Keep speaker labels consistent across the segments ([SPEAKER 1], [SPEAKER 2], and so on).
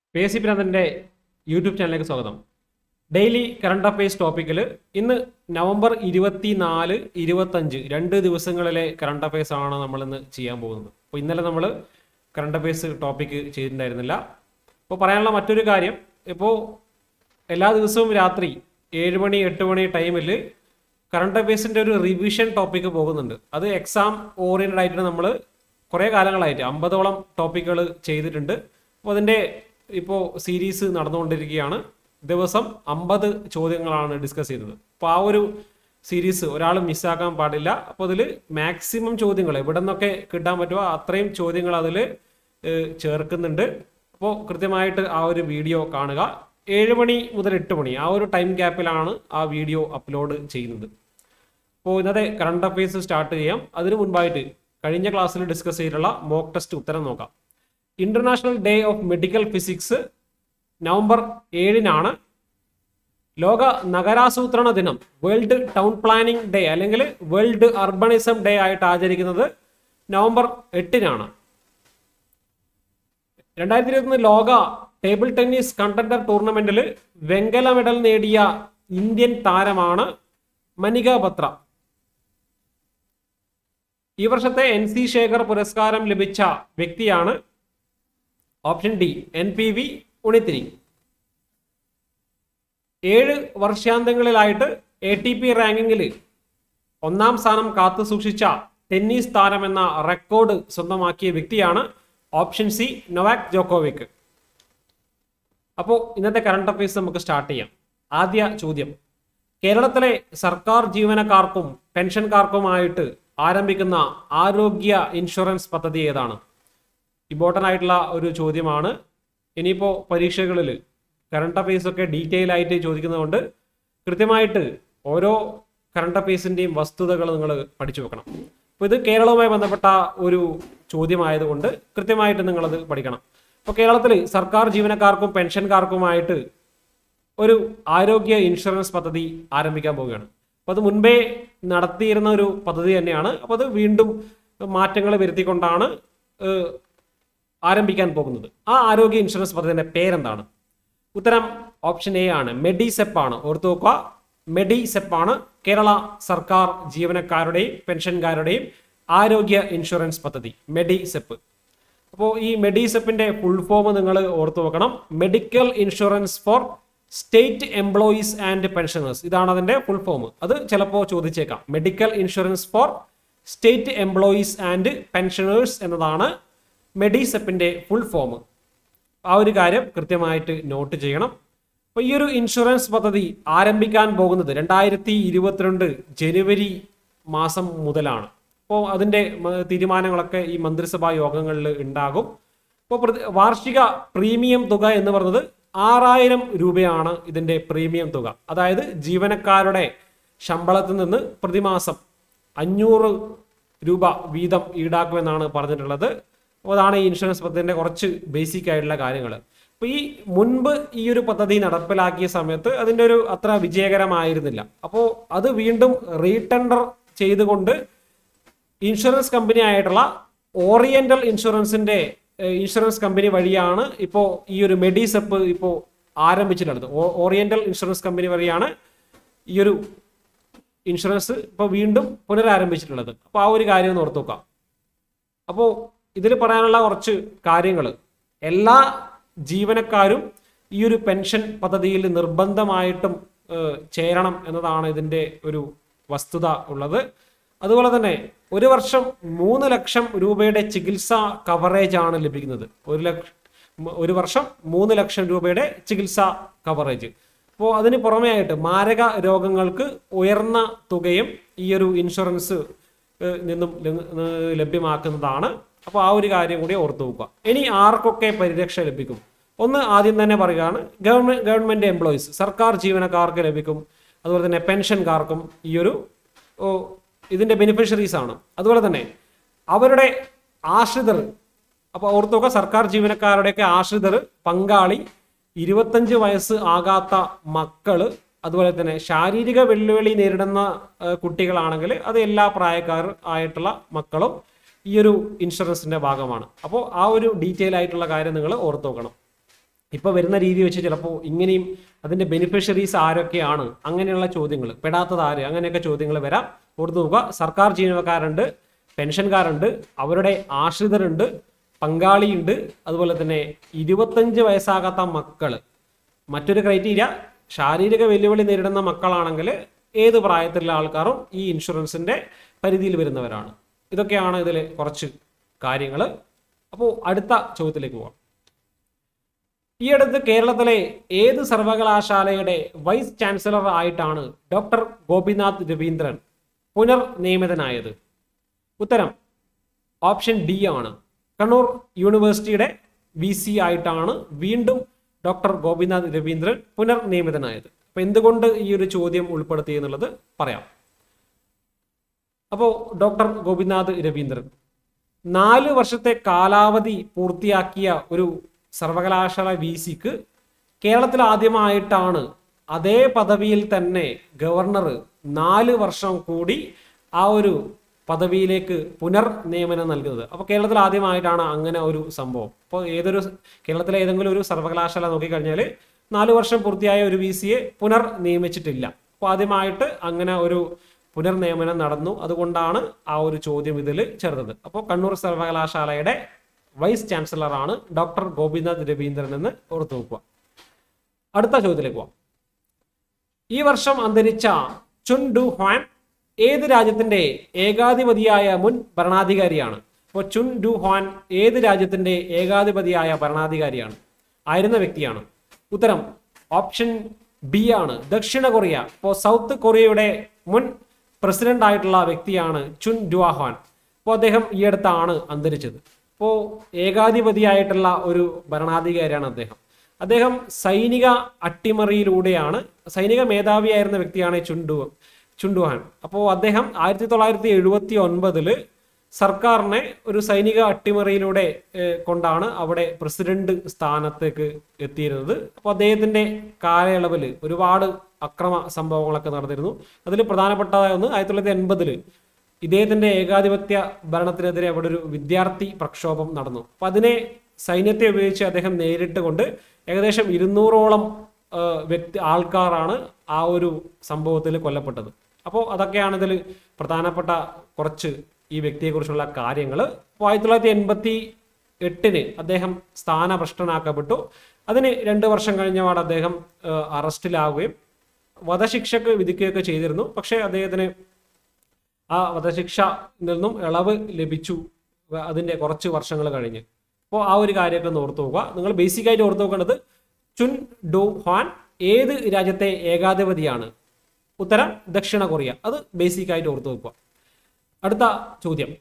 [SPEAKER 1] P S സി പിനാഥൻ്റെ YouTube ചാനലിലേക്ക് സ്വാഗതം ഡെയിലി കറണ്ട് അഫയേഴ്സ് ടോപ്പിക്കിൽ ഇന്ന് നവംബർ ഇരുപത്തി നാല് ഇരുപത്തഞ്ച് രണ്ട് ദിവസങ്ങളിലെ കറണ്ട് അഫയേഴ്സ് ആണ് നമ്മൾ ഇന്ന് ചെയ്യാൻ പോകുന്നത് അപ്പോൾ ഇന്നലെ നമ്മൾ കറണ്ട് അഫയേഴ്സ് ടോപ്പിക്ക് ചെയ്തിട്ടുണ്ടായിരുന്നില്ല അപ്പോൾ പറയാനുള്ള മറ്റൊരു കാര്യം ഇപ്പോൾ എല്ലാ ദിവസവും രാത്രി ഏഴ് മണി എട്ട് മണി ടൈമിൽ കറണ്ട് അഫയേഴ്സിൻ്റെ ഒരു റിവിഷൻ ടോപ്പിക്ക് പോകുന്നുണ്ട് അത് എക്സാം ഓറിയൻറ്റഡ് ആയിട്ട് നമ്മൾ കുറേ കാലങ്ങളായിട്ട് അമ്പതോളം ടോപ്പിക്കുകൾ ചെയ്തിട്ടുണ്ട് അപ്പോൾ അതിൻ്റെ ഇപ്പോൾ സീരീസ് നടന്നുകൊണ്ടിരിക്കുകയാണ് ദിവസം അമ്പത് ചോദ്യങ്ങളാണ് ഡിസ്കസ് ചെയ്തത് അപ്പോൾ ആ ഒരു സീരീസ് ഒരാൾ മിസ്സാക്കാൻ പാടില്ല അപ്പോൾ അതിൽ മാക്സിമം ചോദ്യങ്ങൾ എവിടെ നിന്നൊക്കെ കിട്ടാൻ പറ്റുമോ അത്രയും ചോദ്യങ്ങൾ അതിൽ ചേർക്കുന്നുണ്ട് അപ്പോൾ കൃത്യമായിട്ട് ആ ഒരു വീഡിയോ കാണുക ഏഴ് മണി മുതൽ എട്ട് മണി ആ ഒരു ടൈം ഗ്യാപ്പിലാണ് ആ വീഡിയോ അപ്ലോഡ് ചെയ്യുന്നത് അപ്പോൾ ഇന്നത്തെ കറണ്ട് അഫയേഴ്സ് സ്റ്റാർട്ട് ചെയ്യാം അതിനു മുൻപായിട്ട് കഴിഞ്ഞ ക്ലാസ്സിൽ ഡിസ്കസ് ചെയ്തിട്ടുള്ള മോക്ക് ടെസ്റ്റ് ഉത്തരം നോക്കാം international day of medical physics November ഏഴിനാണ് ലോക നഗരാസൂത്രണ ദിനം വേൾഡ് ടൗൺ പ്ലാനിംഗ് ഡേ അല്ലെങ്കിൽ വേൾഡ് അർബണിസം ഡേ ആയിട്ട് ആചരിക്കുന്നത് നവംബർ എട്ടിനാണ് രണ്ടായിരത്തി ഇരുപത്തി ലോക ടേബിൾ ടെന്നീസ് കണ്ടന്റർ ടൂർണമെന്റിൽ വെങ്കല മെഡൽ നേടിയ ഇന്ത്യൻ താരമാണ് മനിക ബത്ര ഈ വർഷത്തെ എൻ സി ശേഖർ പുരസ്കാരം ലഭിച്ച വ്യക്തിയാണ് option D N P V Unnithiri ഏഴ് വർഷാന്തങ്ങളിലായിട്ട് എ ടി പി റാങ്കിങ്ങിൽ ഒന്നാം സ്ഥാനം കാത്തു സൂക്ഷിച്ച ടെന്നീസ് താരം എന്ന റെക്കോർഡ് സ്വന്തമാക്കിയ വ്യക്തിയാണ് ഓപ്ഷൻ സി നൊവാക് ജോക്കോവിക് അപ്പോൾ ഇന്നത്തെ കറണ്ട് അഫയേഴ്സ് നമുക്ക് സ്റ്റാർട്ട് ചെയ്യാം ആദ്യ ചോദ്യം കേരളത്തിലെ സർക്കാർ ജീവനക്കാർക്കും പെൻഷൻകാർക്കുമായിട്ട് ആരംഭിക്കുന്ന ആരോഗ്യ ഇൻഷുറൻസ് പദ്ധതി ഏതാണ് ഇമ്പോർട്ടൻ്റ് ആയിട്ടുള്ള ഒരു ചോദ്യമാണ് ഇനിയിപ്പോൾ പരീക്ഷകളിൽ കറണ്ട് അഫയേഴ്സ് ഒക്കെ ഡീറ്റെയിൽ ആയിട്ട് ചോദിക്കുന്നതുകൊണ്ട് കൃത്യമായിട്ട് ഓരോ കറണ്ട് അഫയേഴ്സിൻ്റെയും വസ്തുതകൾ നിങ്ങൾ പഠിച്ചു വെക്കണം അപ്പോൾ ഇത് കേരളവുമായി ബന്ധപ്പെട്ട ഒരു ചോദ്യമായതുകൊണ്ട് കൃത്യമായിട്ട് നിങ്ങളത് പഠിക്കണം അപ്പോൾ കേരളത്തിൽ സർക്കാർ ജീവനക്കാർക്കും പെൻഷൻകാർക്കുമായിട്ട് ഒരു ആരോഗ്യ ഇൻഷുറൻസ് പദ്ധതി ആരംഭിക്കാൻ പോവുകയാണ് അപ്പോൾ അത് മുൻപേ നടത്തിയിരുന്ന ഒരു പദ്ധതി തന്നെയാണ് അപ്പോൾ അത് വീണ്ടും മാറ്റങ്ങൾ വരുത്തിക്കൊണ്ടാണ് ഏഹ്, ആരംഭിക്കാൻ പോകുന്നത് ആ ആരോഗ്യ ഇൻഷുറൻസ് പദ്ധതിയുടെ പേരെന്താണ് ഉത്തരം ഓപ്ഷൻ എ ആണ് മെഡിസെപ്പ് ആണ് ഓർത്തു നോക്കുക മെഡിസെപ്പ് ആണ് കേരള സർക്കാർ ജീവനക്കാരുടെയും പെൻഷൻകാരുടെയും ആരോഗ്യ ഇൻഷുറൻസ് പദ്ധതി മെഡിസെപ്പ് അപ്പോൾ ഈ മെഡിസെപ്പിന്റെ ഫുൾ ഫോം നിങ്ങൾ ഓർത്തു വെക്കണം medical insurance for state employees and pensioners ഇതാണ് അതിന്റെ ഫുൾ ഫോം അത് ചിലപ്പോൾ ചോദിച്ചേക്കാം medical insurance for state employees and pensioners എന്നതാണ് മെഡിസെപ്പിന്റെ ഫുൾ ഫോം ആ ഒരു കാര്യം കൃത്യമായിട്ട് നോട്ട് ചെയ്യണം അപ്പോൾ ഈ ഒരു ഇൻഷുറൻസ് പദ്ധതി ആരംഭിക്കാൻ പോകുന്നത് രണ്ടായിരത്തി ഇരുപത്തിരണ്ട് ജനുവരി മാസം മുതലാണ് അപ്പോൾ അതിൻ്റെ മ- തീരുമാനങ്ങളൊക്കെ ഈ മന്ത്രിസഭാ യോഗങ്ങളിൽ ഉണ്ടാകും അപ്പോൾ പ്രതി- വാർഷിക പ്രീമിയം തുക എന്ന് പറയുന്നത് ആറായിരം രൂപയാണ് ഇതിൻ്റെ പ്രീമിയം തുക അതായത് ജീവനക്കാരുടെ ശമ്പളത്തിൽ നിന്ന് പ്രതിമാസം അഞ്ഞൂറ് രൂപ വീതം ഈടാക്കുമെന്നാണ് പറഞ്ഞിട്ടുള്ളത് അപ്പോൾ അതാണ് ഈ ഇൻഷുറൻസ് പദ്ധതിൻ്റെ കുറച്ച് ബേസിക് ആയിട്ടുള്ള കാര്യങ്ങൾ അപ്പോൾ ഈ മുൻപ് ഈ ഒരു പദ്ധതി നടപ്പിലാക്കിയ സമയത്ത് അതിൻ്റെ ഒരു അത്ര വിജയകരമായിരുന്നില്ല അപ്പോൾ അത് വീണ്ടും റീടെൻഡർ ചെയ്തുകൊണ്ട് ഇൻഷുറൻസ് കമ്പനി ആയിട്ടുള്ള ഓറിയന്റൽ ഇൻഷുറൻസിന്റെ ഏഹ്, ഇൻഷുറൻസ് കമ്പനി വഴിയാണ് ഇപ്പോൾ ഈ ഒരു മെഡിസെപ്പ് ഇപ്പോൾ ആരംഭിച്ചിട്ടുള്ളത് ഓ- ഓറിയന്റൽ ഇൻഷുറൻസ് കമ്പനി വഴിയാണ് ഈ ഒരു ഇൻഷുറൻസ് ഇപ്പോൾ വീണ്ടും പുനരാരംഭിച്ചിട്ടുള്ളത് അപ്പോൾ ആ ഒരു കാര്യം ഒന്ന് ഓർത്ത് നോക്കാം അപ്പോൾ ഇതിൽ പറയാനുള്ള കുറച്ച് കാര്യങ്ങൾ എല്ലാ ജീവനക്കാരും ഈ ഒരു പെൻഷൻ പദ്ധതിയിൽ നിർബന്ധമായിട്ടും ഏഹ്, ചേരണം എന്നതാണ് ഇതിൻ്റെ ഒരു വസ്തുത ഉള്ളത് അതുപോലെ തന്നെ ഒരു വർഷം മൂന്ന് ലക്ഷം രൂപയുടെ ചികിത്സാ കവറേജ് ആണ് ലഭിക്കുന്നത് ഒരു ലക്ഷം ഒരു വർഷം മൂന്ന് ലക്ഷം രൂപയുടെ ചികിത്സാ കവറേജ് അപ്പോൾ അതിന് പുറമേ ആയിട്ട് മാരക രോഗങ്ങൾക്ക് ഉയർന്ന തുകയും ഈ ഒരു ഇൻഷുറൻസ് ഏഹ്, നിന്നും ല- ഏഹ്, ലഭ്യമാക്കുന്നതാണ് അപ്പോൾ ആ ഒരു കാര്യം കൂടി ഓർത്തു വെക്കുക ഇനി ആർക്കൊക്കെ പരിരക്ഷ ലഭിക്കും ഒന്ന് ആദ്യം തന്നെ പറയുകയാണ് ഗവൺമെന്റ് ഗവൺമെന്റ് എംപ്ലോയീസ് സർക്കാർ ജീവനക്കാർക്ക് ലഭിക്കും അതുപോലെ തന്നെ പെൻഷൻകാർക്കും ഈ ഒരു ഓ, ഇതിന്റെ ബെനിഫിഷ്യറീസ് ആണ് അതുപോലെ തന്നെ അവരുടെ ആശ്രിതർ അപ്പോൾ ഓർത്ത് നോക്കുക സർക്കാർ ജീവനക്കാരുടെയൊക്കെ ആശ്രിതർ പങ്കാളി ഇരുപത്തഞ്ച് വയസ്സ് ആകാത്ത മക്കള് അതുപോലെ തന്നെ ശാരീരിക വെല്ലുവിളി നേരിടുന്ന ഏഹ്, കുട്ടികളാണെങ്കിൽ അത് എല്ലാ പ്രായക്കാർ ആയിട്ടുള്ള മക്കളും ഈ ഒരു ഇൻഷുറൻസിന്റെ ഭാഗമാണ് അപ്പോൾ ആ ഒരു ഡീറ്റെയിൽ ആയിട്ടുള്ള കാര്യം നിങ്ങൾ ഓർത്ത് നോക്കണം ഇപ്പോൾ വരുന്ന രീതി വെച്ച് ചിലപ്പോൾ ഇങ്ങനെയും അതിന്റെ ബെനിഫിഷ്യറീസ് ആരൊക്കെയാണ് അങ്ങനെയുള്ള ചോദ്യങ്ങൾ പെടാത്തത് ആര് അങ്ങനെയൊക്കെ ചോദ്യങ്ങൾ വരാം ഓർത്ത് നോക്കുക സർക്കാർ ജീവനക്കാരുണ്ട് പെൻഷൻകാരുണ്ട് അവരുടെ ആശ്രിതരുണ്ട് പങ്കാളിയുണ്ട് അതുപോലെ തന്നെ ഇരുപത്തഞ്ച് വയസ്സാകാത്ത മക്കൾ മറ്റൊരു ക്രൈറ്റീരിയ ശാരീരിക വെല്ലുവിളി നേരിടുന്ന മക്കളാണെങ്കിൽ ഏത് പ്രായത്തിലുള്ള ആൾക്കാരും ഈ ഇൻഷുറൻസിന്റെ പരിധിയിൽ വരുന്നവരാണ് ഇതൊക്കെയാണ് ഇതിൽ കുറച്ച് കാര്യങ്ങൾ അപ്പോൾ അടുത്ത ചോദ്യത്തിലേക്ക് പോവാം ഈ അടുത്ത് കേരളത്തിലെ ഏത് സർവകലാശാലയുടെ വൈസ് ചാൻസലർ ആയിട്ടാണ് ഡോക്ടർ ഗോപിനാഥ് രവീന്ദ്രൻ പുനർ നിയമിതനായത് ഉത്തരം ഓപ്ഷൻ ഡി ആണ് കണ്ണൂർ യൂണിവേഴ്സിറ്റിയുടെ വി സി ആയിട്ടാണ് വീണ്ടും ഡോക്ടർ ഗോപിനാഥ് രവീന്ദ്രൻ പുനർനിയമിതനായത് അപ്പൊ എന്തുകൊണ്ട് ഈ ഒരു ചോദ്യം ഉൾപ്പെടുത്തി എന്നുള്ളത് പറയാം അപ്പോൾ ഡോക്ടർ ഗോപിനാഥ് രവീന്ദ്രൻ നാല് വർഷത്തെ കാലാവധി പൂർത്തിയാക്കിയ ഒരു സർവകലാശാല വി സിക്ക് കേരളത്തിൽ ആദ്യമായിട്ടാണ് അതേ പദവിയിൽ തന്നെ ഗവർണർ നാല് വർഷം കൂടി ആ ഒരു പദവിയിലേക്ക് പുനർ നിയമനം നൽകുന്നത് അപ്പോൾ കേരളത്തിൽ ആദ്യമായിട്ടാണ് അങ്ങനെ ഒരു സംഭവം അപ്പോൾ ഏതൊരു കേരളത്തിലെ ഏതെങ്കിലും ഒരു സർവകലാശാല നോക്കിക്കഴിഞ്ഞാൽ നാല് വർഷം പൂർത്തിയായ ഒരു വി സിയെ പുനർ നിയമിച്ചിട്ടില്ല അപ്പോൾ ആദ്യമായിട്ട് അങ്ങനെ ഒരു പുനർനിയമനം നടന്നു അതുകൊണ്ടാണ് ആ ഒരു ചോദ്യം ഇതിൽ ചേർത്തത് അപ്പോൾ കണ്ണൂർ സർവകലാശാലയുടെ വൈസ് ചാൻസലറാണ് ഡോക്ടർ ഗോപിനാഥ് രവീന്ദ്രൻ എന്ന് ഓർത്തു നോക്കുക അടുത്ത ചോദ്യത്തിലേക്ക് പോവാം ഈ വർഷം അന്തരിച്ച ചുൻ ഡു ഹ്വാൻ ഏത് രാജ്യത്തിന്റെ ഏകാധിപതിയായ മുൻ ഭരണാധികാരിയാണ് അപ്പോൾ ചുൻ ഡു ഹ്വാൻ ഏത് രാജ്യത്തിന്റെ ഏകാധിപതിയായ ഭരണാധികാരിയാണ് ആയിരുന്ന വ്യക്തിയാണ് ഉത്തരം ഓപ്ഷൻ ബി ആണ് ദക്ഷിണ കൊറിയ ഇപ്പോൾ സൗത്ത് കൊറിയയുടെ മുൻ പ്രസിഡന്റ് ആയിട്ടുള്ള വ്യക്തിയാണ് ചുൻ ഡുവാഹ്വാൻ അപ്പോൾ അദ്ദേഹം ഈ അടുത്താണ് അന്തരിച്ചത് അപ്പോൾ ഏകാധിപതിയായിട്ടുള്ള ഒരു ഭരണാധികാരിയാണ് അദ്ദേഹം അദ്ദേഹം സൈനിക അട്ടിമറിയിലൂടെയാണ് സൈനിക മേധാവിയായിരുന്ന വ്യക്തിയാണ് ചുണ്ടു ചുണ്ടുഹാൻ അപ്പോൾ അദ്ദേഹം ആയിരത്തി തൊള്ളായിരത്തി എഴുപത്തി ഒൻപതില് സർക്കാരിനെ ഒരു സൈനിക അട്ടിമറിയിലൂടെ ഏഹ്, കൊണ്ടാണ് അവിടെ പ്രസിഡന്റ് സ്ഥാനത്തേക്ക് എത്തിയിരുന്നത് അപ്പോൾ അദ്ദേഹത്തിന്റെ കാലയളവിൽ ഒരുപാട് അക്രമ സംഭവങ്ങളൊക്കെ നടന്നിരുന്നു അതിൽ പ്രധാനപ്പെട്ടതായ ഒന്ന് ആയിരത്തി തൊള്ളായിരത്തി എൺപതില് ഇദ്ദേഹത്തിന്റെ ഏകാധിപത്യ ഭരണത്തിനെതിരെ അവിടെ ഒരു വിദ്യാർത്ഥി പ്രക്ഷോഭം നടന്നു അപ്പൊ അതിനെ സൈന്യത്തെ ഉപയോഗിച്ച് അദ്ദേഹം നേരിട്ട് കൊണ്ട് ഏകദേശം ഇരുന്നൂറോളം ആ, വ്യക്തി ആൾക്കാരാണ് ആ ഒരു സംഭവത്തിൽ കൊല്ലപ്പെട്ടത് അപ്പോൾ അതൊക്കെയാണ് ഇതിൽ പ്രധാനപ്പെട്ട കുറച്ച് ഈ വ്യക്തിയെക്കുറിച്ചുള്ള കാര്യങ്ങൾ അപ്പോൾ ആയിരത്തി തൊള്ളായിരത്തി എൺപത്തി എട്ടിന് അദ്ദേഹം സ്ഥാനഭ്രഷ്ടനാക്കപ്പെട്ടു അതിന് രണ്ട് വർഷം കഴിഞ്ഞപാട് അദ്ദേഹം ആ, അറസ്റ്റിലാവുകയും വധശിക്ഷക്ക് വിധിക്കുകയൊക്കെ ചെയ്തിരുന്നു പക്ഷേ അദ്ദേഹത്തിന് ആ വധശിക്ഷ നിന്നും ഇളവ് ലഭിച്ചു വ- അതിന്റെ കുറച്ച് വർഷങ്ങൾ കഴിഞ്ഞ് അപ്പോൾ ആ ഒരു കാര്യമൊക്കെ ഒന്ന് ഓർത്തു നോക്കുക നിങ്ങൾ ബേസിക് ആയിട്ട് ഓർത്തു നോക്കേണ്ടത് ചുൻ ഡു ഹ്വാൻ ഏത് രാജ്യത്തെ ഏകാധിപതിയാണ് ഉത്തരം ദക്ഷിണ കൊറിയ അത് ബേസിക് ആയിട്ട് ഓർത്തു വെക്കുക അടുത്ത ചോദ്യം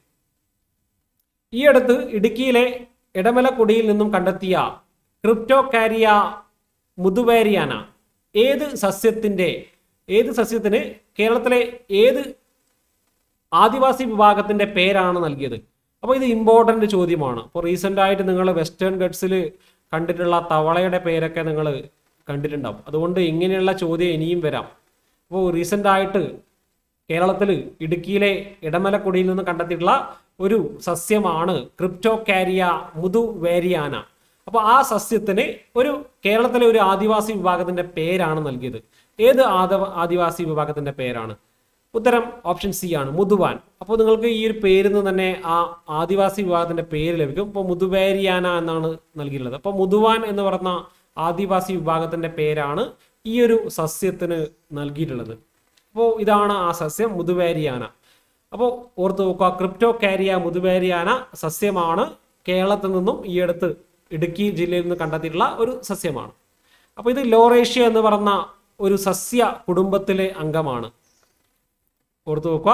[SPEAKER 1] ഈ അടുത്ത് ഇടുക്കിയിലെ ഇടമലക്കുടിയിൽ നിന്നും കണ്ടെത്തിയ ക്രിപ്റ്റോകാരിയ മുതുവേരിയാന ഏത് സസ്യത്തിന്റെ ഏത് സസ്യത്തിന് കേരളത്തിലെ ഏത് ആദിവാസി വിഭാഗത്തിന്റെ പേരാണ് നൽകിയത് അപ്പോൾ ഇത് ഇമ്പോർട്ടന്റ് ചോദ്യമാണ് അപ്പോൾ റീസെന്റ് ആയിട്ട് നിങ്ങൾ വെസ്റ്റേൺ ഗഡ്സിൽ കണ്ടിട്ടുള്ള തവളയുടെ പേരൊക്കെ നിങ്ങൾ കണ്ടിട്ടുണ്ടാവും അതുകൊണ്ട് ഇങ്ങനെയുള്ള ചോദ്യം ഇനിയും വരാം അപ്പോൾ റീസെന്റ് ആയിട്ട് കേരളത്തിൽ ഇടുക്കിയിലെ ഇടമലക്കുടിയിൽ നിന്ന് കണ്ടെത്തിയിട്ടുള്ള ഒരു സസ്യമാണ് ക്രിപ്റ്റോകാരിയ മുതുവേരിയാന അപ്പോൾ ആ സസ്യത്തിന് ഒരു കേരളത്തിലെ ഒരു ആദിവാസി വിഭാഗത്തിന്റെ പേരാണ് നൽകിയത് ഏത് ആദവ ആദിവാസി വിഭാഗത്തിന്റെ പേരാണ് ഉത്തരം ഓപ്ഷൻ സി ആണ് മുതുവാൻ അപ്പോൾ നിങ്ങൾക്ക് ഈ ഒരു പേരിൽ നിന്ന് തന്നെ ആ ആദിവാസി വിഭാഗത്തിന്റെ പേര് ലഭിക്കും ഇപ്പോൾ മുതുവേരിയാന എന്നാണ് നൽകിയിട്ടുള്ളത് അപ്പോൾ മുതുവാൻ എന്ന് പറഞ്ഞ ആദിവാസി വിഭാഗത്തിന്റെ പേരാണ് ഈ ഒരു സസ്യത്തിന് നൽകിയിട്ടുള്ളത് അപ്പോൾ ഇതാണ് ആ സസ്യം മുതുവേരിയാന അപ്പോൾ ഓർത്ത് നോക്കുക ക്രിപ്റ്റോ കാരിയ മുതുവേരിയാന സസ്യമാണ് കേരളത്തിൽ നിന്നും ഈ അടുത്ത് ഇടുക്കി ജില്ലയിൽ നിന്ന് കണ്ടെത്തിയിട്ടുള്ള ഒരു സസ്യമാണ് അപ്പോൾ ഇത് ലോറേഷ്യ എന്ന് പറഞ്ഞ ഒരു സസ്യ കുടുംബത്തിലെ അംഗമാണ് ഓർത്തു നോക്കുക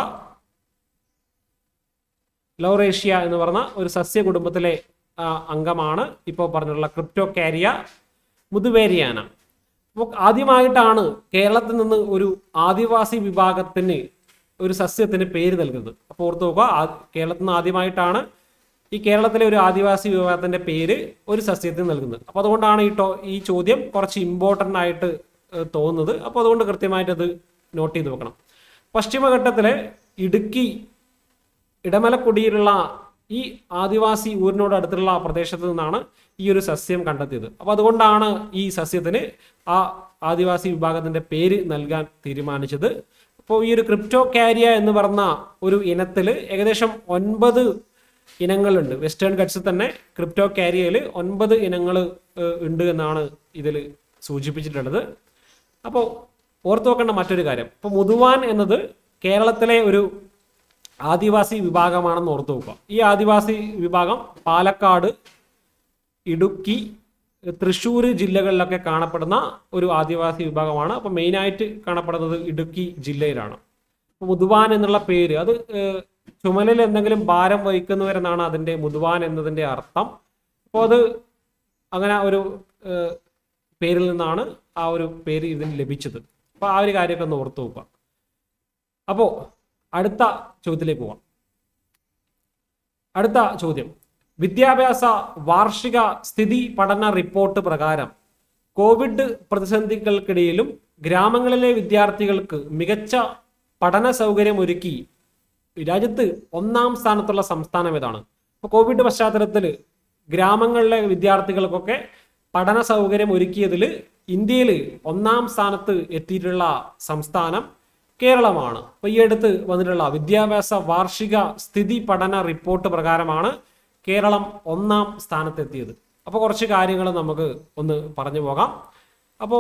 [SPEAKER 1] ലൗറേഷ്യ എന്ന് പറഞ്ഞ ഒരു സസ്യ കുടുംബത്തിലെ ആ, അംഗമാണ് ഇപ്പോൾ പറഞ്ഞിട്ടുള്ള ക്രിപ്റ്റോ കാരിയ മുതുവേരിയാന അപ്പോൾ ആദ്യമായിട്ടാണ് കേരളത്തിൽ നിന്ന് ഒരു ആദിവാസി വിഭാഗത്തിന് ഒരു സസ്യത്തിന് പേര് നൽകുന്നത് അപ്പോൾ ഓർത്ത് നോക്കുക ആ- കേരളത്തിൽ നിന്ന് ആദ്യമായിട്ടാണ് ഈ കേരളത്തിലെ ഒരു ആദിവാസി വിഭാഗത്തിന്റെ പേര് ഒരു സസ്യത്തിന് നൽകുന്നത് അപ്പോൾ അതുകൊണ്ടാണ് ഈ ടോ ഈ ചോദ്യം കുറച്ച് ഇമ്പോർട്ടൻ്റ് ആയിട്ട് ഏഹ്, തോന്നുന്നത് അപ്പോൾ അതുകൊണ്ട് കൃത്യമായിട്ട് അത് നോട്ട് ചെയ്ത് വെക്കണം പശ്ചിമഘട്ടത്തിലെ ഇടുക്കി ഇടമലക്കുടിയിലുള്ള ഈ ആദിവാസി ഊരിനോട് അടുത്തുള്ള പ്രദേശത്ത് നിന്നാണ് ഈ ഒരു സസ്യം കണ്ടെത്തിയത് അപ്പോൾ അതുകൊണ്ടാണ് ഈ സസ്യത്തിന് ആ ആദിവാസി വിഭാഗത്തിന്റെ പേര് നൽകാൻ തീരുമാനിച്ചത് അപ്പോൾ ഈ ഒരു ക്രിപ്റ്റോ കാരിയ എന്ന് പറഞ്ഞ ഒരു ഇനത്തിൽ ഏകദേശം ഒൻപത് ഇനങ്ങളുണ്ട് വെസ്റ്റേൺ ഗട്ട്സിൽ തന്നെ ക്രിപ്റ്റോ കാരിയയിൽ ഒൻപത് ഇനങ്ങൾ ഉണ്ട് എന്നാണ് ഇതിൽ സൂചിപ്പിച്ചിട്ടുള്ളത് അപ്പോൾ ഓർത്തു വെക്കേണ്ട മറ്റൊരു കാര്യം ഇപ്പോൾ മുതുവാൻ എന്നത് കേരളത്തിലെ ഒരു ആദിവാസി വിഭാഗമാണെന്ന് ഓർത്തു വെക്കുക ഈ ആദിവാസി വിഭാഗം പാലക്കാട് ഇടുക്കി തൃശ്ശൂർ ജില്ലകളിലൊക്കെ കാണപ്പെടുന്ന ഒരു ആദിവാസി വിഭാഗമാണ് അപ്പോൾ മെയിനായിട്ട് കാണപ്പെടുന്നത് ഇടുക്കി ജില്ലയിലാണ് അപ്പോൾ മുതുവാൻ എന്നുള്ള പേര് അത് ഏഹ്, ചുമലിൽ എന്തെങ്കിലും ഭാരം വഹിക്കുന്നവരെന്നാണ് അതിൻ്റെ മുതുവാൻ എന്നതിൻ്റെ അർത്ഥം അപ്പോൾ അത് അങ്ങനെ ഒരു ഏഹ്, പേരിൽ നിന്നാണ് ആ ഒരു പേര് ഇതിന് ലഭിച്ചത് അപ്പോൾ ആ ഒരു കാര്യമൊക്കെ ഒന്ന് ഓർത്ത് നോക്കുക അപ്പോൾ അടുത്ത ചോദ്യത്തിലേക്ക് പോവാം അടുത്ത ചോദ്യം വിദ്യാഭ്യാസ വാർഷിക സ്ഥിതി പഠന റിപ്പോർട്ട് പ്രകാരം കോവിഡ് പ്രതിസന്ധികൾക്കിടയിലും ഗ്രാമങ്ങളിലെ വിദ്യാർത്ഥികൾക്ക് മികച്ച പഠന സൗകര്യം ഒരുക്കി രാജ്യത്ത് ഒന്നാം സ്ഥാനത്തുള്ള സംസ്ഥാനം ഏതാണ് ഇപ്പോൾ കോവിഡ് പശ്ചാത്തലത്തിൽ ഗ്രാമങ്ങളിലെ വിദ്യാർത്ഥികൾക്കൊക്കെ പഠന സൗകര്യം ഒരുക്കിയതിൽ ഇന്ത്യയിൽ ഒന്നാം സ്ഥാനത്ത് എത്തിയിട്ടുള്ള സംസ്ഥാനം കേരളമാണ് അപ്പോൾ ഈ അടുത്ത് വന്നിട്ടുള്ള വിദ്യാഭ്യാസ വാർഷിക സ്ഥിതി പഠന റിപ്പോർട്ട് പ്രകാരമാണ് കേരളം ഒന്നാം സ്ഥാനത്തെത്തിയത് അപ്പോൾ കുറച്ച് കാര്യങ്ങൾ നമുക്ക് ഒന്ന് പറഞ്ഞു പോകാം അപ്പോൾ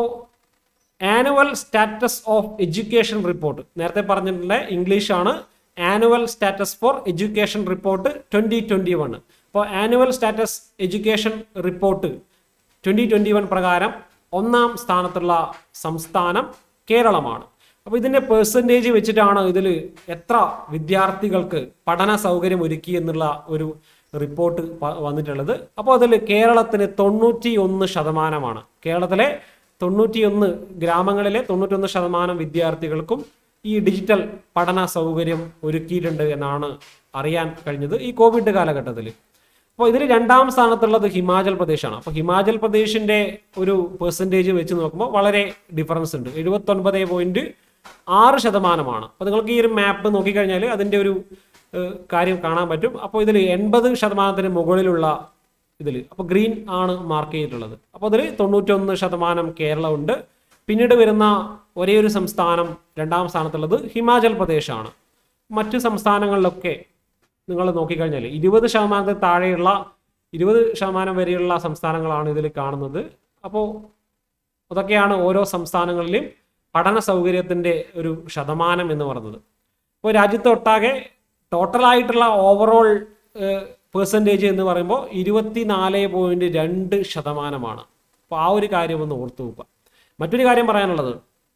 [SPEAKER 1] annual status of education report നേരത്തെ പറഞ്ഞിട്ടുള്ള ഇംഗ്ലീഷാണ് annual status for education report twenty twenty one അപ്പോൾ annual status education report twenty twenty one പ്രകാരം ഒന്നാം സ്ഥാനത്തുള്ള സംസ്ഥാനം കേരളമാണ് അപ്പോൾ ഇതിന്റെ പെർസെൻറ്റേജ് വെച്ചിട്ടാണ് ഇതിൽ എത്ര വിദ്യാർത്ഥികൾക്ക് പഠന സൗകര്യം ഒരുക്കി എന്നുള്ള ഒരു റിപ്പോർട്ട് പ- വന്നിട്ടുള്ളത് അപ്പോൾ അതിൽ കേരളത്തിന് തൊണ്ണൂറ്റി ഒന്ന് ശതമാനമാണ് കേരളത്തിലെ തൊണ്ണൂറ്റിയൊന്ന് ഗ്രാമങ്ങളിലെ തൊണ്ണൂറ്റൊന്ന് ശതമാനം വിദ്യാർത്ഥികൾക്കും ഈ ഡിജിറ്റൽ പഠന സൗകര്യം ഒരുക്കിയിട്ടുണ്ട് എന്നാണ് അറിയാൻ കഴിഞ്ഞത് ഈ കോവിഡ് കാലഘട്ടത്തിൽ അപ്പോൾ ഇതിൽ രണ്ടാം സ്ഥാനത്തുള്ളത് ഹിമാചൽ പ്രദേശാണ് അപ്പോൾ ഹിമാചൽ പ്രദേശിന്റെ ഒരു പെർസെൻറ്റേജ് വെച്ച് നോക്കുമ്പോൾ വളരെ ഡിഫറൻസ് ഉണ്ട് എഴുപത്തൊൻപത് പോയിന്റ് ആറ് ശതമാനമാണ് അപ്പോൾ നിങ്ങൾക്ക് ഈ ഒരു മാപ്പ് നോക്കിക്കഴിഞ്ഞാൽ അതിന്റെ ഒരു ഏഹ്, കാര്യം കാണാൻ പറ്റും അപ്പോൾ ഇതിൽ എൺപത് ശതമാനത്തിന് മുകളിലുള്ള ഇതിൽ അപ്പോൾ ഗ്രീൻ ആണ് മാർക്ക് ചെയ്തിട്ടുള്ളത് അപ്പോൾ അതിൽ തൊണ്ണൂറ്റൊന്ന് ശതമാനം കേരളമുണ്ട് പിന്നീട് വരുന്ന ഒരേ ഒരു സംസ്ഥാനം രണ്ടാം സ്ഥാനത്തുള്ളത് ഹിമാചൽ പ്രദേശാണ് മറ്റ് സംസ്ഥാനങ്ങളിലൊക്കെ നിങ്ങൾ നോക്കിക്കഴിഞ്ഞാൽ ഇരുപത് ശതമാനത്തിൽ താഴെയുള്ള ഇരുപത് ശതമാനം വരെയുള്ള സംസ്ഥാനങ്ങളാണ് ഇതിൽ കാണുന്നത് അപ്പോൾ അതൊക്കെയാണ് ഓരോ സംസ്ഥാനങ്ങളിലും പഠന സൗകര്യത്തിൻ്റെ ഒരു ശതമാനം എന്ന് പറയുന്നത് ഇപ്പോൾ രാജ്യത്തൊട്ടാകെ ടോട്ടലായിട്ടുള്ള ഓവറോൾ പെർസെൻറ്റേജ് എന്ന് പറയുമ്പോൾ ഇരുപത്തി നാല് പോയിന്റ് രണ്ട് ശതമാനമാണ് അപ്പോൾ ആ ഒരു കാര്യം ഒന്ന് ഓർത്തു വെക്കുക മറ്റൊരു കാര്യം പറയാനുള്ളത്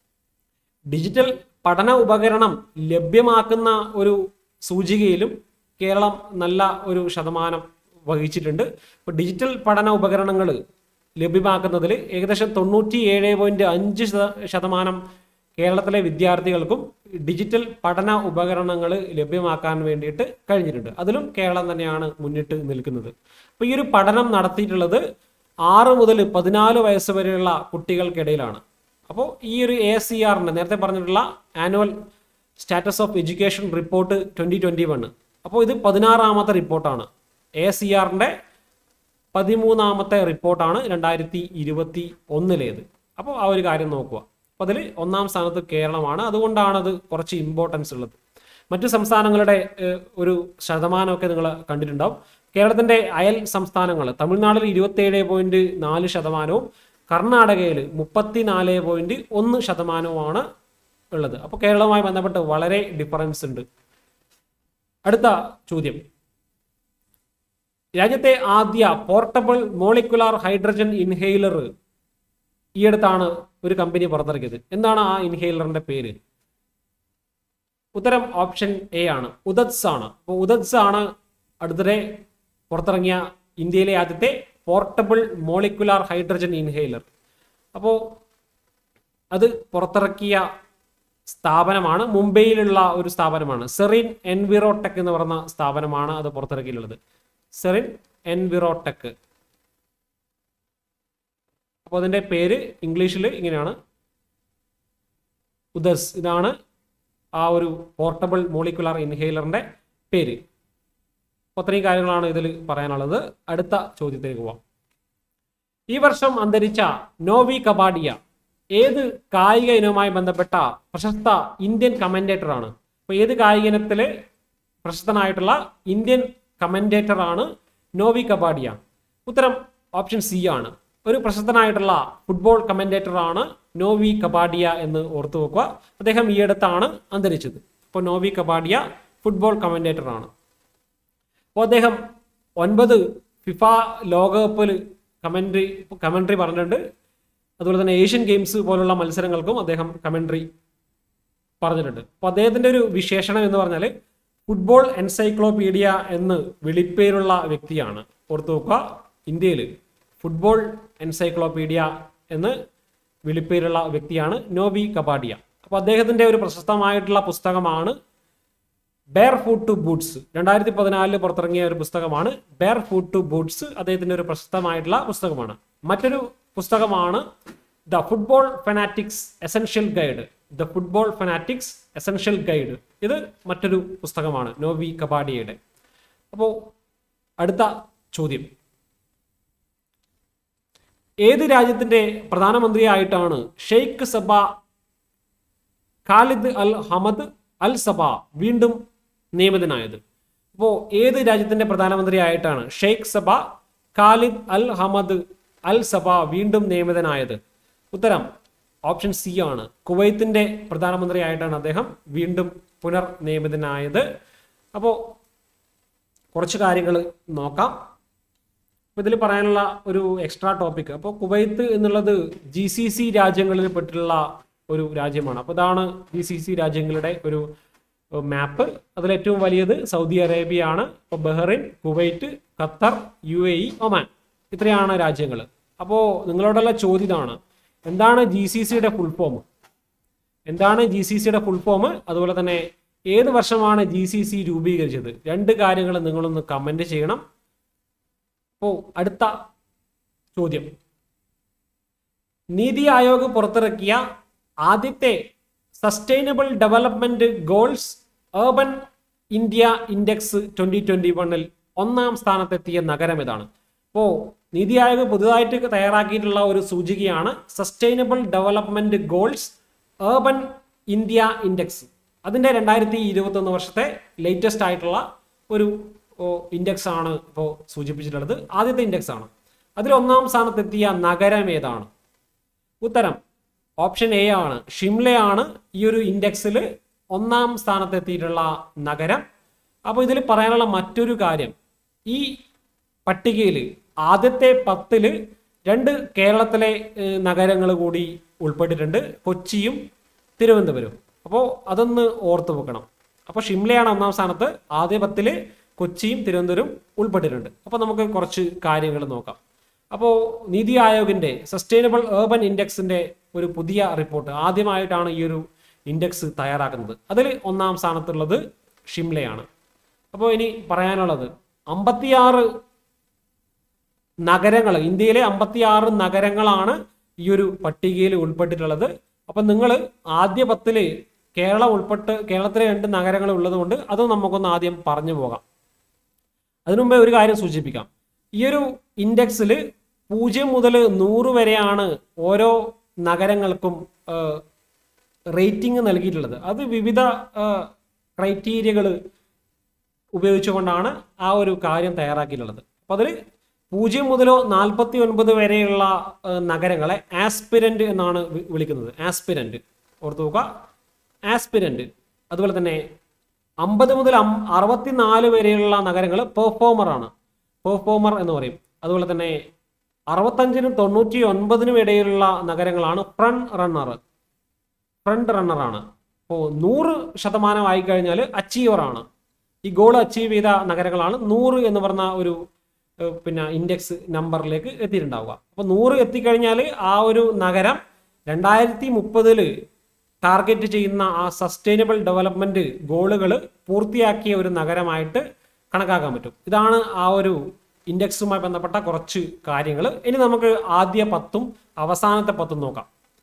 [SPEAKER 1] ഡിജിറ്റൽ പഠന ഉപകരണം ലഭ്യമാക്കുന്ന ഒരു സൂചികയിലും കേരളം നല്ല ഒരു ശതമാനം വഹിച്ചിട്ടുണ്ട് ഇപ്പോൾ ഡിജിറ്റൽ പഠന ഉപകരണങ്ങൾ ലഭ്യമാക്കുന്നതിൽ ഏകദേശം തൊണ്ണൂറ്റി ഏഴ് പോയിന്റ് അഞ്ച് ശത- ശതമാനം കേരളത്തിലെ വിദ്യാർത്ഥികൾക്കും ഡിജിറ്റൽ പഠന ഉപകരണങ്ങൾ ലഭ്യമാക്കാൻ വേണ്ടിയിട്ട് കഴിഞ്ഞിട്ടുണ്ട് അതിലും കേരളം തന്നെയാണ് മുന്നിട്ട് നിൽക്കുന്നത് അപ്പോൾ ഈ ഒരു പഠനം നടത്തിയിട്ടുള്ളത് ആറ് മുതൽ പതിനാല് വയസ്സ് വരെയുള്ള കുട്ടികൾക്കിടയിലാണ് അപ്പോൾ ഈ ഒരു എ സി ആറിൻ്റെ നേരത്തെ പറഞ്ഞിട്ടുള്ള annual status of education report twenty twenty one അപ്പോൾ ഇത് പതിനാറാമത്തെ റിപ്പോർട്ടാണ് എ സി ആറിൻ്റെ പതിമൂന്നാമത്തെ റിപ്പോർട്ടാണ് രണ്ടായിരത്തി ഇരുപത്തി ഒന്നിലേത് അപ്പോൾ ആ ഒരു കാര്യം നോക്കുക അപ്പോൾ അതിൽ ഒന്നാം സ്ഥാനത്ത് കേരളമാണ് അതുകൊണ്ടാണ് അത് കുറച്ച് ഇമ്പോർട്ടൻസ് ഉള്ളത് മറ്റു സംസ്ഥാനങ്ങളുടെ ഏഹ്, ഒരു ശതമാനമൊക്കെ നിങ്ങൾ കണ്ടിട്ടുണ്ടാവും കേരളത്തിന്റെ അയൽ സംസ്ഥാനങ്ങൾ തമിഴ്നാട്ടിൽ ഇരുപത്തേഴ് പോയിന്റ് നാല് ശതമാനവും കർണാടകയിൽ മുപ്പത്തിനാല് പോയിന്റ് ഒന്ന് ശതമാനവുമാണ് ഉള്ളത് അപ്പോൾ കേരളവുമായി ബന്ധപ്പെട്ട് വളരെ ഡിഫറൻസ് ഉണ്ട് അടുത്ത ചോദ്യം രാജ്യത്തെ ആദ്യ പോർട്ടബിൾ മോളിക്കുലാർ ഹൈഡ്രജൻ ഇൻഹെയിലർ ഈ അടുത്താണ് ഒരു കമ്പനി പുറത്തിറക്കിയത് എന്താണ് ആ ഇൻഹെയിലറിന്റെ പേര് ഉത്തരം ഓപ്ഷൻ എ ആണ് ഉദത്സ് ആണ് അപ്പോൾ ഉദത്സ് ആണ് അടുത്തിടെ പുറത്തിറങ്ങിയ ഇന്ത്യയിലെ ആദ്യത്തെ പോർട്ടബിൾ മോളിക്കുലാർ ഹൈഡ്രജൻ ഇൻഹെയിലർ അപ്പോൾ അത് പുറത്തിറക്കിയ സ്ഥാപനമാണ് മുംബൈയിലുള്ള ഒരു സ്ഥാപനമാണ് സെറിൻ എൻവിറോടെക് എന്ന് പറയുന്ന സ്ഥാപനമാണ് അത് പുറത്തിറക്കിയിട്ടുള്ളത് സെറിൻ എൻവിറോടെക് അപ്പോൾ അതിൻ്റെ പേര് ഇംഗ്ലീഷിൽ ഇങ്ങനെയാണ് ഉദസ് ഇതാണ് ആ ഒരു പോർട്ടബിൾ മോളിക്കുലാർ ഇൻഹെയിലറിൻ്റെ പേര് അപ്പോൾ അത്രയും കാര്യങ്ങളാണ് ഇതിൽ പറയാനുള്ളത് അടുത്ത ചോദ്യത്തിലേക്ക് പോവാം ഈ വർഷം അന്തരിച്ച നോവി കബാഡിയ ഏത് കായിക ഇനവുമായി ബന്ധപ്പെട്ട പ്രശസ്ത ഇന്ത്യൻ കമന്റേറ്റർ ആണ് അപ്പൊ ഏത് കായിക ഇനത്തിലെ പ്രശസ്തനായിട്ടുള്ള ഇന്ത്യൻ കമന്റേറ്റർ ആണ് നോവി കബാഡിയ ഉത്തരം ഓപ്ഷൻ സി ആണ് ഒരു പ്രശസ്തനായിട്ടുള്ള ഫുട്ബോൾ കമന്റേറ്റർ ആണ് നോവി കബാഡിയ എന്ന് ഓർത്തു വെക്കുക അദ്ദേഹം ഈയടുത്താണ് അന്തരിച്ചത് അപ്പോൾ നോവി കബാഡിയ ഫുട്ബോൾ കമന്റേറ്റർ ആണ് അപ്പോൾ അദ്ദേഹം ഒൻപത് ഫിഫ ലോകകപ്പിൽ കമൻട്രി കമൻട്രി പറഞ്ഞിട്ടുണ്ട് അതുപോലെ തന്നെ ഏഷ്യൻ ഗെയിംസ് പോലുള്ള മത്സരങ്ങൾക്കും അദ്ദേഹം കമൻട്രി പറഞ്ഞിട്ടുണ്ട് അപ്പോൾ അദ്ദേഹത്തിൻ്റെ ഒരു വിശേഷണം എന്ന് പറഞ്ഞാൽ ഫുട്ബോൾ എൻസൈക്ലോപീഡിയ എന്ന് വിളിപ്പേരുള്ള വ്യക്തിയാണ് ഓർത്തു നോക്കുക ഇന്ത്യയിൽ ഫുട്ബോൾ എൻസൈക്ലോപീഡിയ എന്ന് വിളിപ്പേരുള്ള വ്യക്തിയാണ് നോബി കബാഡിയ അപ്പോൾ അദ്ദേഹത്തിൻ്റെ ഒരു പ്രശസ്തമായിട്ടുള്ള പുസ്തകമാണ് ബെയർ ഫുഡ് ടു ബൂട്ട്സ് രണ്ടായിരത്തി പതിനാലില് പുറത്തിറങ്ങിയ ഒരു പുസ്തകമാണ് ബെയർ ഫുഡ് ടു ബൂട്ട്സ് അദ്ദേഹത്തിന്റെ ഒരു പ്രശസ്തമായിട്ടുള്ള പുസ്തകമാണ് മറ്റൊരു പുസ്തകമാണ് the football fanatics essential guide the football fanatics essential guide ഇത് മറ്റൊരു പുസ്തകമാണ് നോവി കബാഡിയയുടെ അപ്പോൾ അടുത്ത ചോദ്യം ഏത് രാജ്യത്തിന്റെ പ്രധാനമന്ത്രിയായിട്ടാണ് Sheikh Sabah Khalid Al Hamad Al Sabah വീണ്ടും നിയമിതനായത് അപ്പോൾ ഏത് രാജ്യത്തിന്റെ പ്രധാനമന്ത്രിയായിട്ടാണ് Sheikh Sabah Khalid Al Hamad Al Sabah വീണ്ടും നിയമിതനായത് ഉത്തരം ഓപ്ഷൻ സി ആണ് കുവൈത്തിന്റെ പ്രധാനമന്ത്രിയായിട്ടാണ് അദ്ദേഹം വീണ്ടും പുനർ നിയമിതനായത് അപ്പോൾ കുറച്ച് കാര്യങ്ങൾ നോക്കാം അപ്പോൾ ഇതിൽ പറയാനുള്ള ഒരു എക്സ്ട്രാ ടോപ്പിക് അപ്പോൾ കുവൈത്ത് എന്നുള്ളത് ജി സി സി രാജ്യങ്ങളിൽ പെട്ടിട്ടുള്ള ഒരു രാജ്യമാണ് അപ്പോൾ ഇതാണ് ജി സി സി രാജ്യങ്ങളുടെ ഒരു മാപ്പ് അതിൽ ഏറ്റവും വലിയത് സൗദി അറേബ്യ ആണ് ഇപ്പോൾ Bahrain Kuwait Qatar U A E Oman ഇത്രയാണ് രാജ്യങ്ങൾ അപ്പോൾ നിങ്ങളോടുള്ള ചോദ്യം ഇതാണ് എന്താണ് ജി സി സിയുടെ ഫുൾ ഫോം എന്താണ് ജി സി സിയുടെ ഫുൾ ഫോം അതുപോലെ തന്നെ ഏത് വർഷമാണ് ജി സി സി രൂപീകരിച്ചത് രണ്ട് കാര്യങ്ങൾ നിങ്ങളൊന്ന് കമന്റ് ചെയ്യണം അപ്പോൾ അടുത്ത ചോദ്യം നീതി ആയോഗ് പുറത്തിറക്കിയ ആദ്യത്തെ sustainable development goals urban India index twenty twenty വണ്ണിൽ ഒന്നാം സ്ഥാനത്തെത്തിയ നഗരം ഇതാണ് അപ്പോൾ നീതി ആയോഗ് പുതുതായിട്ട് തയ്യാറാക്കിയിട്ടുള്ള ഒരു സൂചികയാണ് sustainable development goals urban India index അതിന്റെ രണ്ടായിരത്തി ഇരുപത്തൊന്ന് വർഷത്തെ ലേറ്റസ്റ്റ് ആയിട്ടുള്ള ഒരു ഇൻഡെക്സ് ആണ് ഇപ്പോൾ സൂചിപ്പിച്ചിട്ടുള്ളത് ആദ്യത്തെ ഇൻഡെക്സ് ആണ് അതിൽ ഒന്നാം സ്ഥാനത്തെത്തിയ നഗരം ഏതാണ് ഉത്തരം ഓപ്ഷൻ എ ആണ് ഷിംലയാണ് ഈ ഒരു ഇൻഡെക്സിൽ ഒന്നാം സ്ഥാനത്തെത്തിയിട്ടുള്ള നഗരം അപ്പോൾ ഇതിൽ പറയാനുള്ള മറ്റൊരു കാര്യം ഈ പട്ടികയിൽ ആദ്യത്തെ പത്തില് രണ്ട് കേരളത്തിലെ നഗരങ്ങൾ കൂടി ഉൾപ്പെട്ടിട്ടുണ്ട് കൊച്ചിയും തിരുവനന്തപുരവും അപ്പോൾ അതൊന്ന് ഓർത്ത് വെക്കണം അപ്പോൾ ഷിംലയാണ് ഒന്നാം സ്ഥാനത്ത് ആദ്യ പത്തില് കൊച്ചിയും തിരുവനന്തപുരം ഉൾപ്പെട്ടിട്ടുണ്ട് അപ്പോൾ നമുക്ക് കുറച്ച് കാര്യങ്ങൾ നോക്കാം അപ്പോൾ നീതി ആയോഗിന്റെ സസ്റ്റൈനബിൾ ഏർബൻ ഇൻഡെക്സിന്റെ ഒരു പുതിയ റിപ്പോർട്ട് ആദ്യമായിട്ടാണ് ഈ ഒരു ഇൻഡെക്സ് തയ്യാറാക്കുന്നത് അതിൽ ഒന്നാം സ്ഥാനത്തുള്ളത് ഷിംലയാണ് അപ്പോൾ ഇനി പറയാനുള്ളത് അമ്പത്തിയാറ് നഗരങ്ങൾ ഇന്ത്യയിലെ അമ്പത്തിയാറ് നഗരങ്ങളാണ് ഈ ഒരു പട്ടികയിൽ ഉൾപ്പെട്ടിട്ടുള്ളത് അപ്പം നിങ്ങൾ ആദ്യ പത്തില് കേരളം ഉൾപ്പെട്ട് കേരളത്തിലെ രണ്ട് നഗരങ്ങൾ ഉള്ളതുകൊണ്ട് അത് നമുക്കൊന്ന് ആദ്യം പറഞ്ഞു പോകാം അതിനു മുമ്പേ ഒരു കാര്യം സൂചിപ്പിക്കാം ഈ ഒരു ഇൻഡെക്സിൽ പൂജ്യം മുതൽ നൂറ് വരെയാണ് ഓരോ നഗരങ്ങൾക്കും റേറ്റിംഗ് നൽകിയിട്ടുള്ളത് അത് വിവിധ ക്രൈറ്റീരിയകൾ ഉപയോഗിച്ചുകൊണ്ടാണ് ആ ഒരു കാര്യം തയ്യാറാക്കിയിട്ടുള്ളത് അപ്പോൾ അതിൽ പൂജ്യം മുതലോ നാൽപ്പത്തി ഒൻപത് വരെയുള്ള നഗരങ്ങളെ ആസ്പിരന്റ് എന്നാണ് വിളിക്കുന്നത് ആസ്പിരന്റ് ഓർത്തു നോക്കുക ആസ്പിരന്റ് അതുപോലെ തന്നെ അമ്പത് മുതൽ അറുപത്തിനാല് വരെയുള്ള നഗരങ്ങൾ പെർഫോമർ ആണ് പെർഫോമർ എന്ന് പറയും അതുപോലെ തന്നെ അറുപത്തഞ്ചിനും തൊണ്ണൂറ്റി ഒൻപതിനും ഇടയിലുള്ള നഗരങ്ങളാണ് ഫ്രണ്ട് റണ്ണർ ഫ്രണ്ട് റണ്ണർ ആണ് അപ്പോൾ നൂറ് ശതമാനം ആയി കഴിഞ്ഞാൽ അച്ചീവർ ആണ് ഈ ഗോൾ അച്ചീവ് ചെയ്ത നഗരങ്ങളാണ് നൂറ് എന്ന് പറഞ്ഞ ഒരു പിന്നെ ഇൻഡെക്സ് നമ്പറിലേക്ക് എത്തിയിട്ടുണ്ടാവുക അപ്പോൾ നൂറ് എത്തിക്കഴിഞ്ഞാൽ ആ ഒരു നഗരം രണ്ടായിരത്തി മുപ്പതിൽ ടാർഗറ്റ് ചെയ്യുന്ന ആ സസ്റ്റൈനബിൾ ഡെവലപ്മെന്റ് ഗോളുകൾ പൂർത്തിയാക്കിയ ഒരു നഗരമായിട്ട് കണക്കാക്കാൻ പറ്റും ഇതാണ് ആ ഒരു ഇൻഡെക്സുമായി ബന്ധപ്പെട്ട കുറച്ച് കാര്യങ്ങൾ ഇനി നമുക്ക് ആദ്യ പത്തും അവസാനത്തെ പത്തും നോക്കാം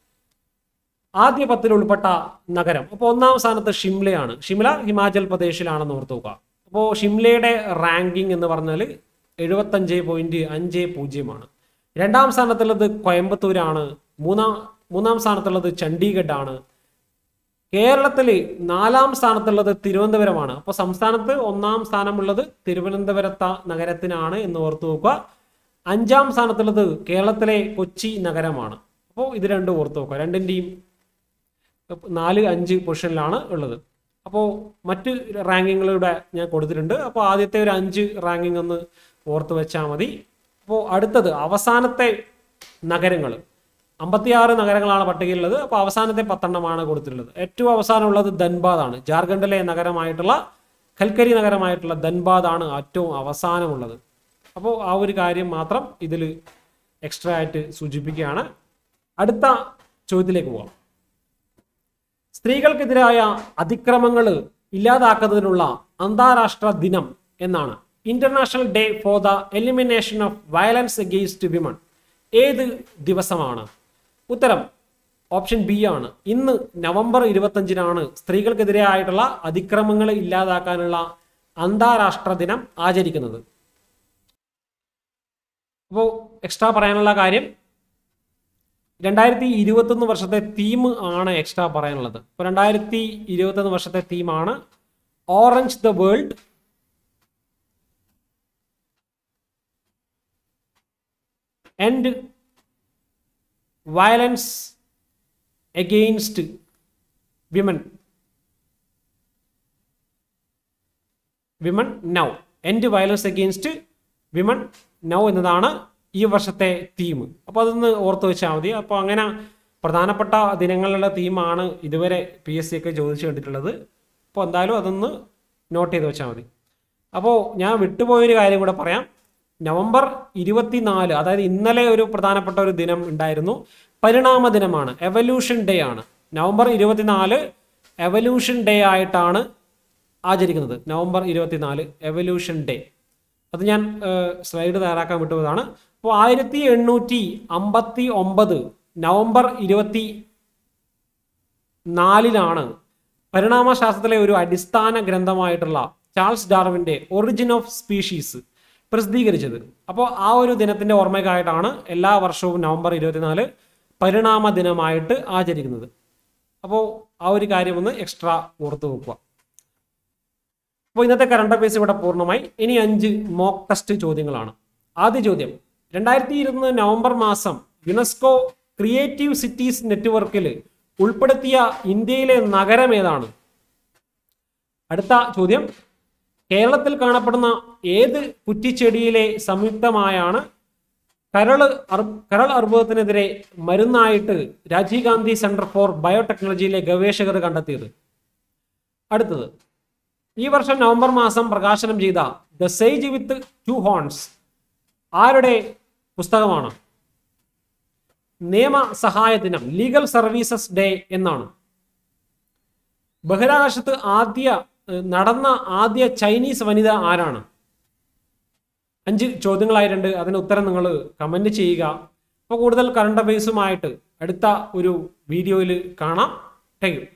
[SPEAKER 1] ആദ്യ പത്തിൽ ഉൾപ്പെട്ട നഗരം അപ്പോൾ ഒന്നാം സ്ഥാനത്ത് ഷിംലയാണ് ഷിംല ഹിമാചൽ പ്രദേശിലാണെന്ന് ഓർത്ത് നോക്കുക അപ്പോൾ ഷിംലയുടെ റാങ്കിങ് എന്ന് പറഞ്ഞാൽ എഴുപത്തഞ്ച് പോയിന്റ് അഞ്ച് പൂജ്യമാണ് രണ്ടാം സ്ഥാനത്തുള്ളത് കോയമ്പത്തൂരാണ് മൂന്നാം മൂന്നാം സ്ഥാനത്തുള്ളത് ചണ്ഡീഗഡ് ആണ് കേരളത്തിൽ നാലാം സ്ഥാനത്തുള്ളത് തിരുവനന്തപുരമാണ് അപ്പോൾ സംസ്ഥാനത്ത് ഒന്നാം സ്ഥാനമുള്ളത് തിരുവനന്തപുരത്ത നഗരത്തിനാണ് എന്ന് ഓർത്തു നോക്കുക അഞ്ചാം സ്ഥാനത്തുള്ളത് കേരളത്തിലെ കൊച്ചി നഗരമാണ് അപ്പോൾ ഇത് രണ്ടും ഓർത്ത് നോക്കുക രണ്ടിൻ്റെയും നാല് അഞ്ച് പൊസിഷനിലാണ് ഉള്ളത് അപ്പോൾ മറ്റ് റാങ്കിങ്ങുകളുടെ ഞാൻ കൊടുത്തിട്ടുണ്ട് അപ്പോൾ ആദ്യത്തെ ഒരു അഞ്ച് റാങ്കിങ് ഒന്ന് ഓർത്ത് വെച്ചാൽ മതി അപ്പോൾ അടുത്തത് അവസാനത്തെ നഗരങ്ങൾ അമ്പത്തിയാറ് നഗരങ്ങളാണ് പട്ടികയിലുള്ളത് അപ്പോൾ അവസാനത്തെ പത്തെണ്ണമാണ് കൊടുത്തിട്ടുള്ളത് ഏറ്റവും അവസാനമുള്ളത് ധൻബാദാണ് ജാർഖണ്ഡിലെ നഗരമായിട്ടുള്ള കൽക്കരി നഗരമായിട്ടുള്ള ധൻബാദാണ് ഏറ്റവും അവസാനമുള്ളത് അപ്പോൾ ആ ഒരു കാര്യം മാത്രം ഇതിൽ എക്സ്ട്രാ ആയിട്ട് സൂചിപ്പിക്കുകയാണ് അടുത്ത ചോദ്യത്തിലേക്ക് പോകാം സ്ത്രീകൾക്കെതിരായ അതിക്രമങ്ങൾ ഇല്ലാതാക്കുന്നതിനുള്ള അന്താരാഷ്ട്ര ദിനം എന്നാണ് international day for the elimination of violence against women ഏത് ദിവസമാണ് ഉത്തരം ഓപ്ഷൻ ബി ആണ് ഇന്ന് നവംബർ ഇരുപത്തഞ്ചിനാണ് സ്ത്രീകൾക്കെതിരായിട്ടുള്ള അതിക്രമങ്ങൾ ഇല്ലാതാക്കാനുള്ള അന്താരാഷ്ട്ര ദിനം ആചരിക്കുന്നത് അപ്പോൾ എക്സ്ട്രാ പറയാനുള്ള കാര്യം രണ്ടായിരത്തി ഇരുപത്തൊന്ന് വർഷത്തെ തീം ആണ് എക്സ്ട്രാ പറയാനുള്ളത് ഇപ്പോൾ രണ്ടായിരത്തി ഇരുപത്തൊന്ന് വർഷത്തെ തീമാണ് orange the world end violence against women women now end violence against women now എന്നതാണ് ഈ വർഷത്തെ തീം അപ്പോൾ അതൊന്ന് ഓർത്ത് വെച്ചാൽ മതി അപ്പോൾ അങ്ങനെ പ്രധാനപ്പെട്ട ദിനങ്ങളുടെ തീമാണ് ഇതുവരെ പി എസ് സി ഒക്കെ ചോദിച്ചു കണ്ടിട്ടുള്ളത് അപ്പോൾ എന്തായാലും അതൊന്ന് നോട്ട് ചെയ്ത് വെച്ചാൽ മതി അപ്പോൾ ഞാൻ വിട്ടുപോയൊരു കാര്യം കൂടെ പറയാം നവംബർ ഇരുപത്തിനാല് അതായത് ഇന്നലെ ഒരു പ്രധാനപ്പെട്ട ഒരു ദിനം ഉണ്ടായിരുന്നു പരിണാമ ദിനമാണ് എവല്യൂഷൻ ഡേ ആണ് നവംബർ ഇരുപത്തിനാല് എവല്യൂഷൻ ഡേ ആയിട്ടാണ് ആചരിക്കുന്നത് നവംബർ ഇരുപത്തിനാല് എവല്യൂഷൻ ഡേ അത് ഞാൻ സ്ലൈഡ് തയ്യാറാക്കാൻ വിട്ടുപോയതാണ് അപ്പോൾ ആയിരത്തി എണ്ണൂറ്റി അമ്പത്തി ഒമ്പത് നവംബർ ഇരുപത്തി നാലിലാണ് പരിണാമശാസ്ത്രത്തിലെ ഒരു അടിസ്ഥാന ഗ്രന്ഥമായിട്ടുള്ള ചാൾസ് ഡാർവിൻ്റെ ഒറിജിൻ ഓഫ് സ്പീഷീസ് പ്രസിദ്ധീകരിച്ചത് അപ്പോൾ ആ ഒരു ദിനത്തിൻ്റെ ഓർമ്മയ്ക്കായിട്ടാണ് എല്ലാ വർഷവും നവംബർ ഇരുപത്തിനാല് പരിണാമ ദിനമായിട്ട് ആചരിക്കുന്നത് അപ്പോൾ ആ ഒരു കാര്യം ഒന്ന് എക്സ്ട്രാ ഓർത്ത് വെക്കുക അപ്പോൾ ഇന്നത്തെ കറണ്ട് അഫയേഴ്സ് ഇവിടെ പൂർണ്ണമായി ഇനി അഞ്ച് മോക്ക് ടെസ്റ്റ് ചോദ്യങ്ങളാണ് ആദ്യ ചോദ്യം രണ്ടായിരത്തി ഇരുപത് നവംബർ മാസം യുനെസ്കോ ക്രിയേറ്റീവ് സിറ്റീസ് നെറ്റ്വർക്കിൽ ഉൾപ്പെടുത്തിയ ഇന്ത്യയിലെ നഗരം ഏതാണ് അടുത്ത ചോദ്യം കേരളത്തിൽ കാണപ്പെടുന്ന ഏത് കുറ്റിച്ചെടിയിലെ സംയുക്തമായാണ് കരള് അർ- കരൾ അർബുദത്തിനെതിരെ മരുന്നായിട്ട് രാജീവ് ഗാന്ധി സെന്റർ ഫോർ ബയോടെക്നോളജിയിലെ ഗവേഷകർ കണ്ടെത്തിയത് അടുത്തത് ഈ വർഷം നവംബർ മാസം പ്രകാശനം ചെയ്ത the sage with two horns ആരുടെ പുസ്തകമാണ് നിയമ സഹായ ദിനം ലീഗൽ സർവീസസ് ഡേ എന്നാണ് ബഹിരാകാശത്ത് ആദ്യ ഏഹ്, നടന്ന ആദ്യ ചൈനീസ് വനിത ആരാണ് അഞ്ച് ചോദ്യങ്ങളായിട്ടുണ്ട് അതിന് ഉത്തരം നിങ്ങൾ കമന്റ് ചെയ്യുക അപ്പോൾ കൂടുതൽ കറണ്ട് അഫയേഴ്സുമായിട്ട് അടുത്ത ഒരു വീഡിയോയിൽ കാണാം താങ്ക് യു